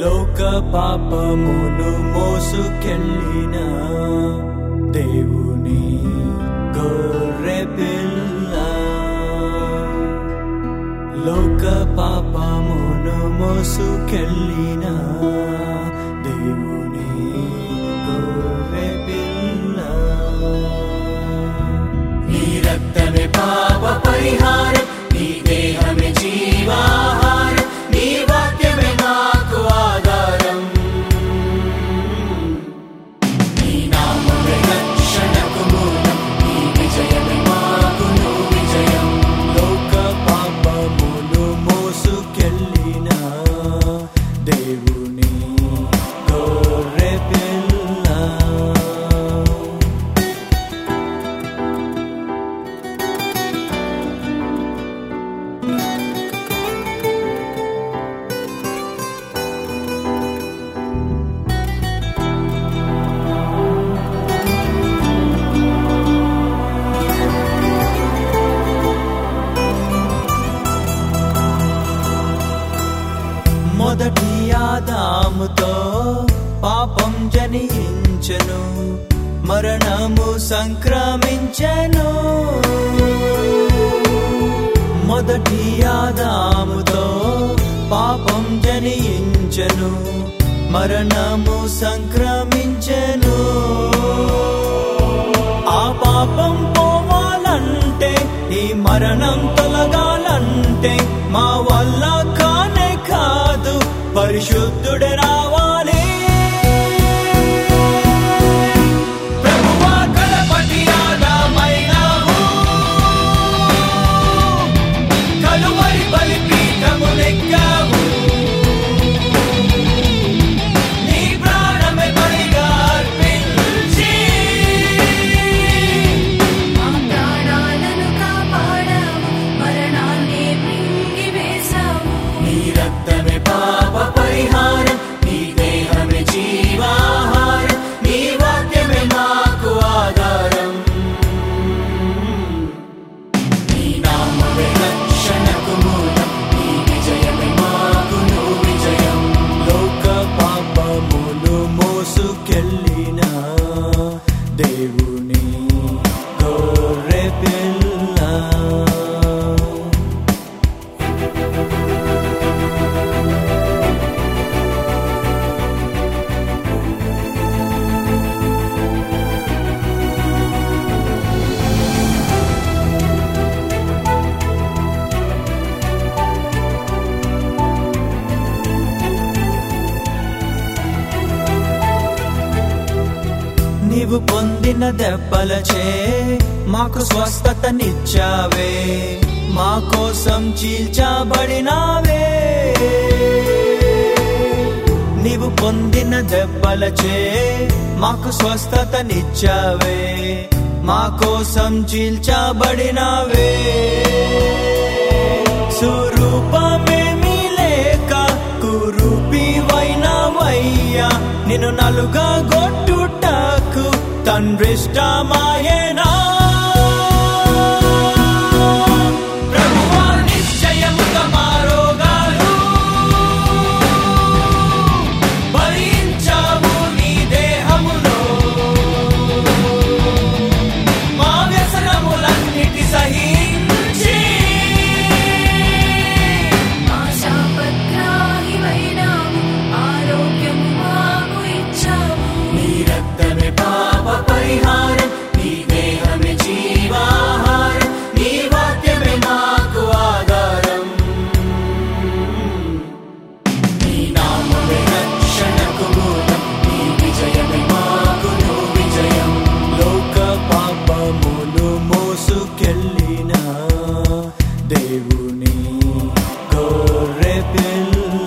లోక పాపమును మోసుకెళ్ళిన దేవుని గొర్రె పిల్ల లోక పాపమును మోసుకెళ్ళిన దేవుని గొర్రె పిల్ల నీ రక్తమే పాప పరిహారం నీ దేహమే జీవాహారం నీ వాక్యమే మాకు ఆధారం నీ నామమే రక్షణకు మూలం నీ విజయమే మాకును విజయం లోక పాపమును మోసుకెళ్ళిన దేవుని గొర్రె పిల్ల మొదటి ఆదాముతో పాపం జనించను మరణము సంక్రమించను మొదటి ఆదాముతో పాపం జనించను మరణము సంక్రమించెను ఆ పాపం పోవాలంటే ఈ మరణం తొలగాలంటే మా వల్ల కానే కాదు పరిశుద్ధుడు రావాలి ప్రభువా కడపటి ఆదామైనావు. కలువరి బలిపీఠమునెక్కావు. నీ ప్రాణమే బలిగా అర్పించి మా ప్రాణాలను కాపాడావు మరణాన్ని మింగివేశావు నీ రక్తమే పాప పరిహారం నీ దేహమే జీవాహారం నీ వాక్యమే మాకు ఆధారం నీ నామమే రక్షణకు మూలం నీ విజయమే మాకును విజయం లోక పాపమును మోసుకెళ్ళిన దేవుని గొర్రె పిల్ల నీవు పొందిన దెబ్బలచే మాకు స్వస్థతనిచ్చావే మా కోసం చీల్చబడినావే నీవు పొందిన దెబ్బలచే మాకు స్వస్థతనిచ్చావే మా కోసం చీల్చబడినావే స్వరూపమేమీ లేక కురూపివైనవయ్యా నిన్ను నలుగా గొట్టుటకు తండ్రిష్టమాయేనా ప్రభువా నిశ్చయముగా మా రోగాలు భరించావు నీ దేహములో మా వ్యసనములన్నిటి సహించి మా శాపగ్రాహివైనావు ఆరోగ్యము మాకు ఇచ్చావు నీ రక్తమే పాప పరిహారం నీ దేహమే జీవాహారం నీ వాక్యమే మాకు ఆధారం నీ నామమే రక్షణకు మూలం నీ విజయమే మాకును విజయం లోక పాపమును మోసుకెళ్ళిన దేవుని గొర్రె పిల్ల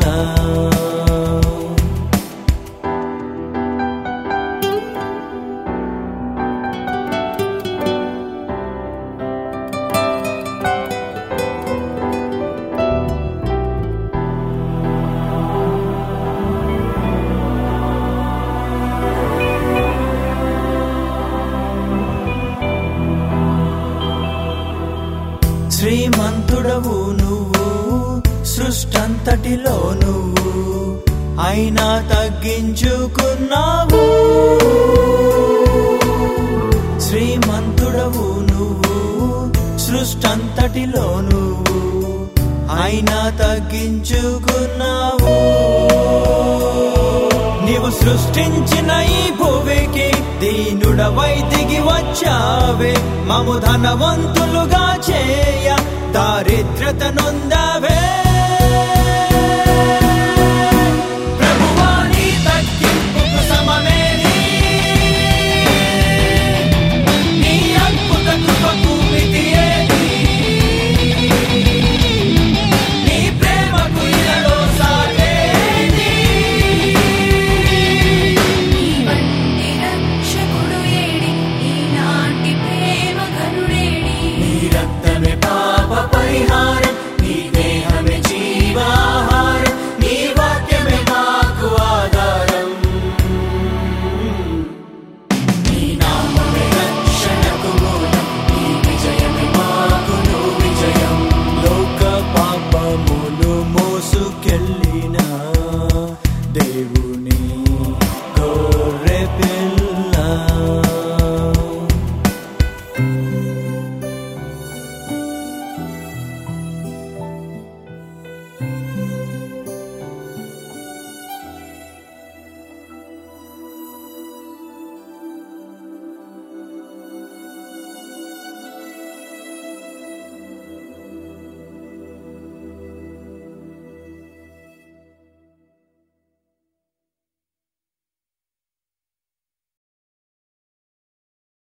శ్రీమంతుడవు నువ్వు సృష్టంతటిలో నువ్వు అయినా తగ్గించుకున్నావు శ్రీమంతుడవు నువ్వు సృష్టంతటిలో నువ్వు అయినా తగ్గించుకున్నావు నీవు సృష్టించిన ఈ భూమికి దీనుడవై దిగి వచ్చావే మము ధనవంతులుగా చేయ దారిద్రత నొందవే